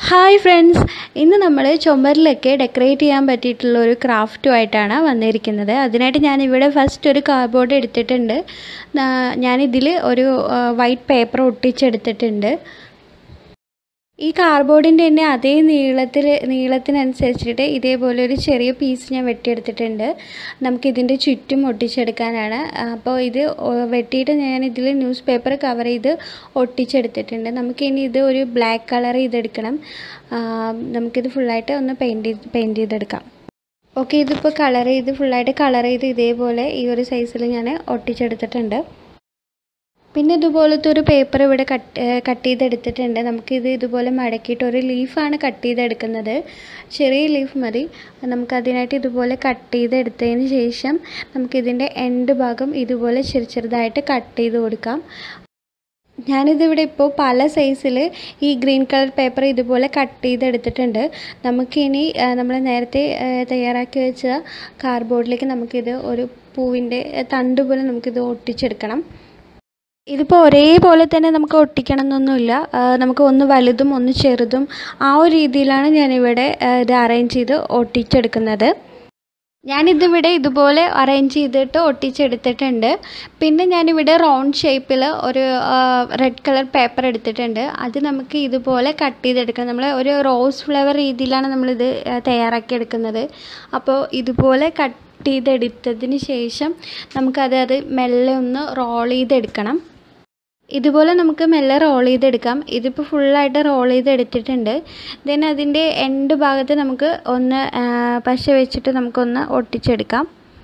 hi friends ഇന്ന് നമ്മൾ ചുമരിലൊക്കെ decorate ചെയ്യാൻ പറ്റിയിട്ടുള്ള ഒരു ക്രാഫ്റ്റുമായിട്ടാണ് വന്നിരിക്കുന്നത് അതിനായിട്ട് ഞാനിവിടെ ഫസ്റ്റ് ഒരു കാർഡ്ബോർഡ് എടുത്തിട്ടുണ്ട് നാ- ഞാനിതിൽ ഒരു വൈറ്റ് പേപ്പർ ഒട്ടിച്ചെടുത്തിട്ടുണ്ട് ഈ കാർഡ്ബോർഡിൻ്റെ തന്നെ അതേ നീളത്തിൽ നീളത്തിനനുസരിച്ചിട്ട് ഇതേപോലെ ഒരു ചെറിയ പീസ് ഞാൻ വെട്ടിയെടുത്തിട്ടുണ്ട് നമുക്കിതിൻ്റെ ചുറ്റും ഒട്ടിച്ചെടുക്കാനാണ് അപ്പോൾ ഇത് ഒ- വെട്ടിയിട്ട് ഞാൻ ഇതിൽ ന്യൂസ് പേപ്പർ കവർ ചെയ്ത് ഒട്ടിച്ചെടുത്തിട്ടുണ്ട് നമുക്കിനി ഇത് ഒരു ബ്ലാക്ക് കളർ ചെയ്തെടുക്കണം ആ, നമുക്കിത് ഫുള്ളായിട്ട് ഒന്ന് പെയിൻറ്റ് ചെയ്ത് പെയിൻറ്റ് ചെയ്തെടുക്കാം ഓക്കെ ഇതിപ്പോൾ കളർ ചെയ്ത് ഫുള്ളായിട്ട് കളർ ചെയ്ത് ഇതേപോലെ ഈ ഒരു സൈസിൽ ഞാൻ ഒട്ടിച്ചെടുത്തിട്ടുണ്ട് പിന്നെ ഇതുപോലത്തെ ഒരു പേപ്പർ ഇവിടെ കട്ട് കട്ട് ചെയ്തെടുത്തിട്ടുണ്ട് നമുക്കിത് ഇതുപോലെ മടക്കിയിട്ട് ഒരു ലീഫാണ് കട്ട് ചെയ്തെടുക്കുന്നത് ചെറിയ ലീഫ് മതി നമുക്കതിനായിട്ട് ഇതുപോലെ കട്ട് ചെയ്തെടുത്തതിന് ശേഷം നമുക്കിതിൻ്റെ എൻഡ് ഭാഗം ഇതുപോലെ ചെറു ചെറുതായിട്ട് കട്ട് ചെയ്ത് കൊടുക്കാം ഞാനിതിവിടെ ഇപ്പോൾ പല സൈസിൽ ഈ ഗ്രീൻ കളർ പേപ്പർ ഇതുപോലെ കട്ട് ചെയ്തെടുത്തിട്ടുണ്ട് നമുക്കിനി നമ്മൾ നേരത്തെ ആ, തയ്യാറാക്കി വെച്ച കാർഡ്ബോർഡിലേക്ക് നമുക്കിത് ഒരു പൂവിൻ്റെ തണ്ട് പോലെ നമുക്കിത് ഒട്ടിച്ചെടുക്കണം ഇതിപ്പോൾ ഒരേപോലെ തന്നെ നമുക്ക് ഒട്ടിക്കണം എന്നൊന്നുമില്ല ആ, നമുക്ക് ഒന്ന് വലുതും ഒന്ന് ചെറുതും ആ ഒരു രീതിയിലാണ് ഞാനിവിടെ ആ, ഇത് അറേഞ്ച് ചെയ്ത് ഒട്ടിച്ചെടുക്കുന്നത് ഞാനിതിവിടെ ഇതുപോലെ അറേഞ്ച് ചെയ്തിട്ട് ഒട്ടിച്ചെടുത്തിട്ടുണ്ട് പിന്നെ ഞാനിവിടെ റൗണ്ട് ഷേപ്പിൽ ഒരു റെഡ് കളർ പേപ്പർ എടുത്തിട്ടുണ്ട് അത് നമുക്ക് ഇതുപോലെ കട്ട് ചെയ്തെടുക്കണം നമ്മൾ ഒരു റോസ് ഫ്ലവർ രീതിയിലാണ് നമ്മളിത് ആ, തയ്യാറാക്കിയെടുക്കുന്നത് അപ്പോൾ ഇതുപോലെ കട്ട് ചെയ്തെടുത്തതിന് ശേഷം നമുക്കത് അത് മെല്ലെ ഒന്ന് റോൾ ചെയ്തെടുക്കണം ഇതുപോലെ നമുക്ക് മെല്ലെ റോൾ ചെയ്തെടുക്കാം ഇതിപ്പോൾ ഫുള്ളായിട്ട് റോൾ ചെയ്തെടുത്തിട്ടുണ്ട് ദെൻ അതിൻ്റെ എൻഡ് ഭാഗത്ത് നമുക്ക് ഒന്ന് ആ, പശ വെച്ചിട്ട് നമുക്കൊന്ന് ഒട്ടിച്ചെടുക്കാം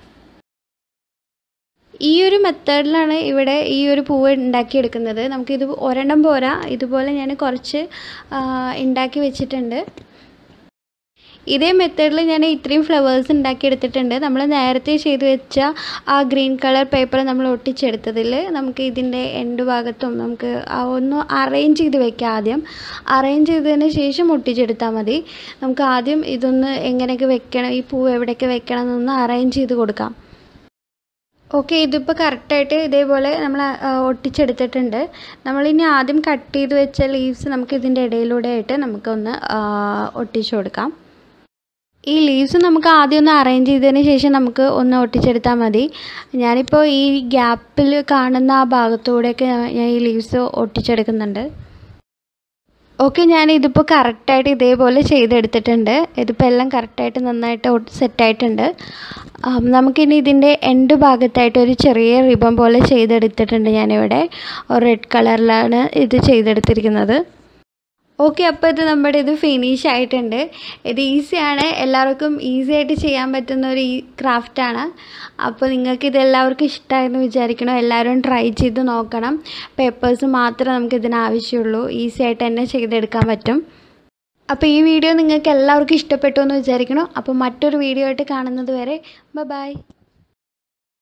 ഈ ഒരു മെത്തേഡിലാണ് ഇവിടെ ഈ ഒരു പൂവ് ഉണ്ടാക്കിയെടുക്കുന്നത് നമുക്കിത് ഒരെണ്ണം പോരാ ഇതുപോലെ ഞാൻ കുറച്ച് ആ, ഉണ്ടാക്കി വെച്ചിട്ടുണ്ട് ഇതേ മെത്തേഡിൽ ഞാൻ ഇത്രയും ഫ്ലവേഴ്സ് ഉണ്ടാക്കിയെടുത്തിട്ടുണ്ട് നമ്മൾ നേരത്തെ ചെയ്ത് വെച്ച ആ ഗ്രീൻ കളർ പേപ്പർ നമ്മൾ ഒട്ടിച്ചെടുത്തതിൽ നമുക്ക് ഇതിൻ്റെ എൻഡ് ഭാഗത്തും നമുക്ക് ആ ഒന്ന് അറേഞ്ച് ചെയ്ത് വെക്കാം ആദ്യം അറേഞ്ച് ചെയ്തതിന് ശേഷം ഒട്ടിച്ചെടുത്താൽ മതി നമുക്ക് ആദ്യം ഇതൊന്ന് എങ്ങനെയൊക്കെ വെക്കണം ഈ പൂവ് എവിടെയൊക്കെ വെക്കണം എന്നൊന്ന് അറേഞ്ച് ചെയ്ത് കൊടുക്കാം ഓക്കെ ഇതിപ്പോൾ കറക്റ്റായിട്ട് ഇതേപോലെ നമ്മൾ ഒട്ടിച്ചെടുത്തിട്ടുണ്ട് നമ്മളിനി ആദ്യം കട്ട് ചെയ്ത് വെച്ച ലീവ്സ് നമുക്ക് ഇതിൻ്റെ ഇടയിലൂടെ ആയിട്ട് നമുക്കൊന്ന് ആ, ഒട്ടിച്ചു കൊടുക്കാം ഈ ലീവ്സ് നമുക്ക് ആദ്യം ഒന്ന് അറേഞ്ച് ചെയ്തതിന് ശേഷം നമുക്ക് ഒന്ന് ഒട്ടിച്ചെടുത്താൽ മതി ഞാനിപ്പോൾ ഈ ഗ്യാപ്പിൽ കാണുന്ന ആ ഭാഗത്തൂടെയൊക്കെ ഞാൻ ഞാൻ ഈ ലീവ്സ് ഒട്ടിച്ചെടുക്കുന്നുണ്ട് ഓക്കെ ഞാൻ ഇതിപ്പോൾ കറക്റ്റായിട്ട് ഇതേപോലെ ചെയ്തെടുത്തിട്ടുണ്ട് ഇതിപ്പോൾ എല്ലാം കറക്റ്റായിട്ട് നന്നായിട്ട് സെറ്റായിട്ടുണ്ട് നമുക്കിനി ഇതിൻ്റെ എൻഡ് ഭാഗത്തായിട്ട് ഒരു ചെറിയ റിബൺ പോലെ ചെയ്തെടുത്തിട്ടുണ്ട് ഞാനിവിടെ റെഡ് കളറിലാണ് ഇത് ചെയ്തെടുത്തിരിക്കുന്നത് ഓക്കെ അപ്പോൾ ഇത് നമ്മുടെ ഇത് ഫിനിഷ് ആയിട്ടുണ്ട് ഇത് ഈസിയാണ് എല്ലാവർക്കും ഈസി ആയിട്ട് ചെയ്യാൻ പറ്റുന്ന ഒരു ഈ ക്രാഫ്റ്റാണ് അപ്പോൾ നിങ്ങൾക്ക് ഇത് എല്ലാവർക്കും ഇഷ്ടമായെന്ന് വിചാരിക്കണം എല്ലാവരും ട്രൈ ചെയ്ത് നോക്കണം പേപ്പേഴ്സ് മാത്രമേ നമുക്ക് ഇതിന് ആവശ്യമുള്ളൂ ഈസി ആയിട്ട് തന്നെ ചെയ്തെടുക്കാൻ പറ്റും അപ്പോൾ ഈ വീഡിയോ നിങ്ങൾക്ക് എല്ലാവർക്കും ഇഷ്ടപ്പെട്ടു എന്ന് വിചാരിക്കണം അപ്പോൾ മറ്റൊരു വീഡിയോ ആയിട്ട് കാണുന്നത് വരെ ബൈ